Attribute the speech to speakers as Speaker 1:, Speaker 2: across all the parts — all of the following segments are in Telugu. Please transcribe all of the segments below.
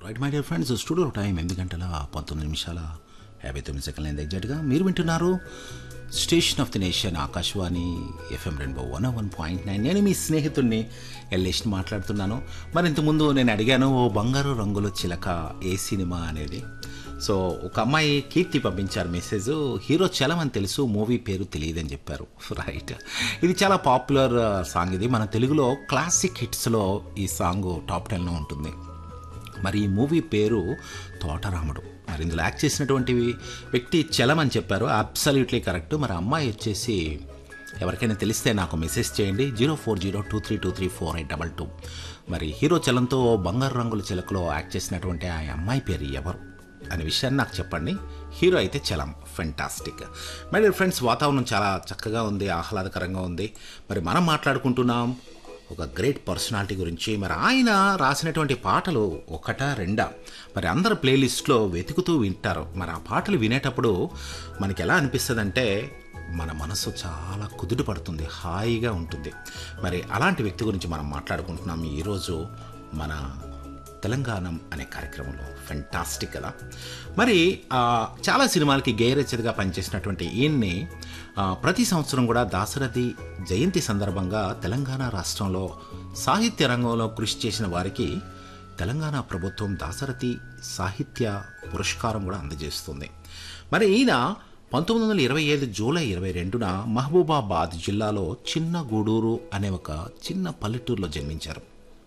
Speaker 1: right my dear friends studio time ఎనిమిది గంటల పంతొమ్మిది నిమిషాల యాభై తొమ్మిది సెకండ్ల అయింది ఎగ్జాక్ట్గా మీరు వింటున్నారు station of the nation Akashvani FM rainbow one one point nine నేను మీ స్నేహితుడిని ఎల్లేష్ని మాట్లాడుతున్నాను మరి ఇంతకుముందు నేను అడిగాను ఓ బంగారు రంగుల చిలక ఏ సినిమా అనేది సో ఒక అమ్మాయి కీర్తి పంపించారు మెసేజ్ హీరో చలం అని తెలుసు మూవీ పేరు తెలియదని చెప్పారు రైట్ ఇది చాలా పాపులర్ సాంగ్ ఇది మన తెలుగులో క్లాసిక్ హిట్స్లో ఈ సాంగ్ టాప్ టెన్లో ఉంటుంది మరి ఈ మూవీ పేరు తోటరాముడు మరి ఇందులో యాక్ట్ చేసినటువంటి వ్యక్తి చలం అని చెప్పారు అబ్సల్యూట్లీ కరెక్ట్ మరి అమ్మాయి వచ్చేసి ఎవరికైనా తెలిస్తే నాకు మెసేజ్ చేయండి zero four zero two three two three four eight double two మరి హీరో చలంతో బంగారు రంగుల చిలకలో యాక్ట్ చేసినటువంటి ఆ అమ్మాయి పేరు ఎవరు అనే విషయాన్ని నాకు చెప్పండి హీరో అయితే చలం ఫెంటాస్టిక్ మరి ఫ్రెండ్స్ వాతావరణం చాలా చక్కగా ఉంది ఆహ్లాదకరంగా ఉంది మరి మనం మాట్లాడుకుంటున్నాం ఒక గ్రేట్ పర్సనాలిటీ గురించి మరి ఆయన రాసినటువంటి పాటలు ఒకటా రెండా మరి అందరు ప్లేలిస్ట్లో వెతుకుతూ వింటారు మరి ఆ పాటలు వినేటప్పుడు మనకి ఎలా అనిపిస్తుందంటే మన మనసు చాలా కుదుట పడుతుంది హాయిగా ఉంటుంది మరి అలాంటి వ్యక్తి గురించి మనం మాట్లాడుకుంటున్నాం ఈరోజు మన తెలంగాణం అనే కార్యక్రమంలో ఫెంటాస్టిక్ కదా మరి ఆ, చాలా సినిమాలకి గేయ రచయితగా పనిచేసినటువంటి ఈయన్ని ఆ, ప్రతి సంవత్సరం కూడా దాశరథి జయంతి సందర్భంగా తెలంగాణ రాష్ట్రంలో సాహిత్య రంగంలో కృషి చేసిన వారికి తెలంగాణ ప్రభుత్వం దాశరథి సాహిత్య పురస్కారం కూడా అందజేస్తుంది మరి ఈయన పంతొమ్మిది వందల ఇరవై ఐదు జూలై ఇరవై రెండున మహబూబాబాద్ జిల్లాలో చిన్న గూడూరు అనే ఒక చిన్న పల్లెటూరులో జన్మించారు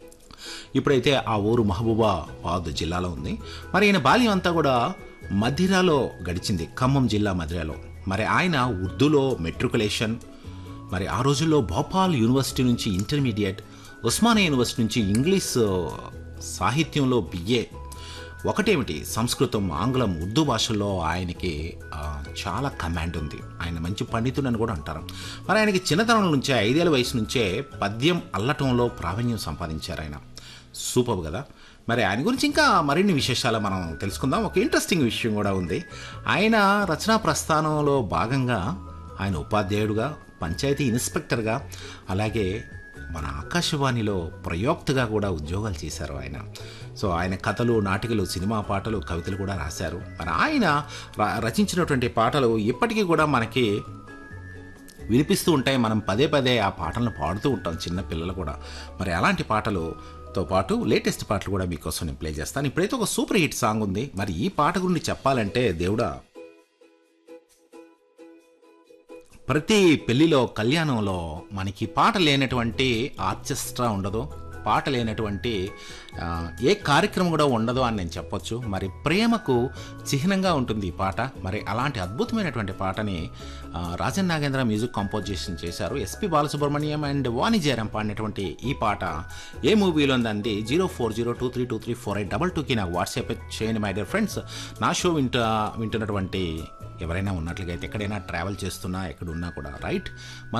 Speaker 1: ఇప్పుడైతే ఆ ఊరు మహబూబాబాద్ జిల్లాలో ఉంది మరి ఈయన బాల్యం అంతా కూడా మధిరాలో గడిచింది ఖమ్మం జిల్లా మధిరాలో మరి ఆయన ఉర్దూలో మెట్రికులేషన్ మరి ఆ రోజుల్లో భోపాల్ యూనివర్సిటీ నుంచి ఇంటర్మీడియట్ ఉస్మానియా యూనివర్సిటీ నుంచి ఇంగ్లీష్ సాహిత్యంలో బిఏ ఒకటేమిటి సంస్కృతం ఆంగ్లం ఉర్దూ భాషల్లో ఆయనకి ఆ, చాలా కమాండ్ ఉంది ఆయన మంచి పండితుడు అని కూడా అంటారు మరి ఆయనకి చిన్నతనం నుంచే ఐదేళ్ల వయసు నుంచే పద్యం అల్లటంలో ప్రావీణ్యం సంపాదించారు ఆయన సూపర్ కదా మరి ఆయన గురించి ఇంకా మరిన్ని విశేషాలు మనం తెలుసుకుందాం ఒక ఇంట్రెస్టింగ్ విషయం కూడా ఉంది ఆయన రచనా ప్రస్థానంలో భాగంగా ఆయన ఉపాధ్యాయుడుగా పంచాయతీ ఇన్స్పెక్టర్గా అలాగే మన ఆకాశవాణిలో ప్రయోక్తగా కూడా ఉద్యోగాలు చేశారు ఆయన సో ఆయన కథలు నాటికలు సినిమా పాటలు కవితలు కూడా రాశారు మరి ఆయన ర- రచించినటువంటి పాటలు ఇప్పటికీ కూడా మనకి వినిపిస్తూ ఉంటాయి మనం పదే పదే ఆ పాటలను పాడుతూ ఉంటాం చిన్న పిల్లలు కూడా మరి అలాంటి పాటలుతో పాటు లేటెస్ట్ పాటలు కూడా మీకోసం నేను ప్లే చేస్తాను ఇప్పుడైతే ఒక సూపర్ హిట్ సాంగ్ ఉంది మరి ఈ పాట గురించి చెప్పాలంటే దేవుడా ప్రతి పెళ్లిలో కళ్యాణంలో మనకి పాట లేనటువంటి ఆర్కెస్ట్రా ఉండదు పాట లేనటువంటి ఆ, ఏ కార్యక్రమం కూడా ఉండదు అని నేను చెప్పొచ్చు మరి ప్రేమకు చిహ్నంగా ఉంటుంది ఈ పాట మరి అలాంటి అద్భుతమైనటువంటి పాటని ఆ, రాజన్ నాగేంద్ర మ్యూజిక్ కంపోజిషన్ చేశారు ఎస్పి బాలసుబ్రహ్మణ్యం అండ్ వాణి జయరాం పాడినటువంటి ఈ పాట ఏ మూవీలో ఉందండి zero four zero two three two three four eight double టూకి నాకు వాట్సాప్ చేయండి మై డియర్ ఫ్రెండ్స్ నా షో వింట వింటున్నటువంటి ఎవరైనా ఉన్నట్లుగా అయితే ఎక్కడైనా ట్రావెల్ చేస్తున్నా ఎక్కడున్నా కూడా రైట్